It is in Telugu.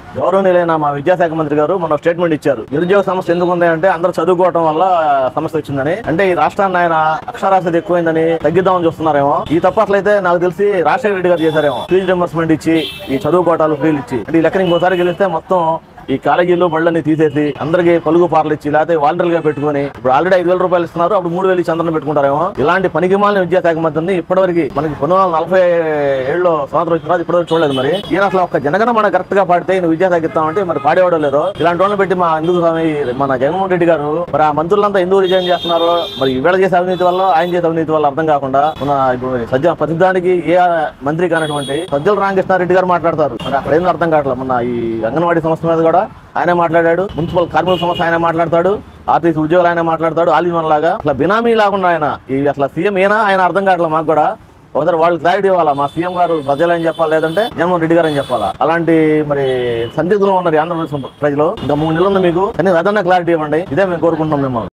గౌరవనీయులైన మా విద్యాశాఖ మంత్రి గారు మన స్టేట్మెంట్ ఇచ్చారు నిరుద్యోగ సమస్య ఎందుకు ఉంది అంటే అందరూ చదువుకోవడం వల్ల సమస్య వచ్చిందని అంటే ఈ రాష్ట్రాన్ని ఆయన అక్షరాస్యత ఎక్కువైందని తగ్గిద్దామని చూస్తున్నారేమో ఈ తప్పు అట్లయితే నాకు తెలిసి రాజశేఖర రెడ్డి గారు చేశారేమో ఫీజు రింబర్స్మెంట్ ఇచ్చి ఈ చదువు కోటాలు ఫీజులు ఇచ్చి అంటే ఈ లెక్కన ఇంకోసారి గెలిస్తే మొత్తం ఈ కాలేజీలో బళ్ళని తీసేసి అందరికి పలుగు పార్లు ఇచ్చి లేకపోతే వాలంటీర్ గా పెట్టుకొని ఇప్పుడు ఆల్రెడీ ఐదు వేల రూపాయలు ఇస్తున్నారు అప్పుడు మూడు వేలు ఇచ్చి అందరం పెట్టుకుంటారేమో ఇలాంటి పనికిమాలిన విద్యాశాఖ మంత్రిని ఇప్పటివరకు మనకి పంతొమ్మిది వందల నలభై ఏళ్ళలో స్వాతంత్రం వచ్చిన తర్వాత ఇప్పటివరకు చూడలేదు మరి ఈయన అసలు ఒక జనగణ మన కరెక్ట్ గా పాడితే ఈయన విద్యాశాఖ ఇస్తామంటే మరి పాడేవాడో లేదో ఇలాంటి వాళ్ళని పెట్టి మా ఎందుకు స్వామి మన జగన్మోహన్ రెడ్డి గారు మరి ఆ మంత్రులంతా ఎందుకు రిజైన్ చేస్తున్నారు మరి ఈవేళ చేసే అవినీతి వల్ల ఆయన చేసే అవినీతి వల్ల అర్థం కాకుండా మన ఇప్పుడు సజ్జ ప్రతిదానికి ఏ మంత్రి కానటువంటి సజ్జల రామకృష్ణారెడ్డి గారు మాట్లాడతారు మరి అక్కడ ఏందో అర్థం కావట్లేదు మన ఈ అంగన్వాడీ సంస్థ మీద కూడా ఆయనే మాట్లాడాడు మున్సిపల్ కార్మిక సంస్థ ఆయన మాట్లాడతాడు ఆర్టీసీ ఉద్యోగులు ఆయన మాట్లాడతాడు ఆల్ ఇన్ వన్ లాగా అట్లా బినామీ లేకుండా ఆయన ఈ అసలు సీఎం ఏనా ఆయన అర్థం కావట్లేదు మాకు కూడా ఒకసారి వాళ్ళు క్లారిటీ ఇవ్వాలా మా సీఎం గారు ప్రజలు అని చెప్పాలి లేదంటే జగన్మోహన్ రెడ్డి గారు అని చెప్పాలా అలాంటి మరి సందిగ్ధంలో ఉన్నారు ఈ ఆంధ్రప్రదేశ్ ప్రజలు ఇంకా మూడు నెలలు ఉంది మీకు కానీ అదన్నా క్లారిటీ ఇవ్వండి ఇదే మేము కోరుకుంటున్నాం మిమ్మల్ని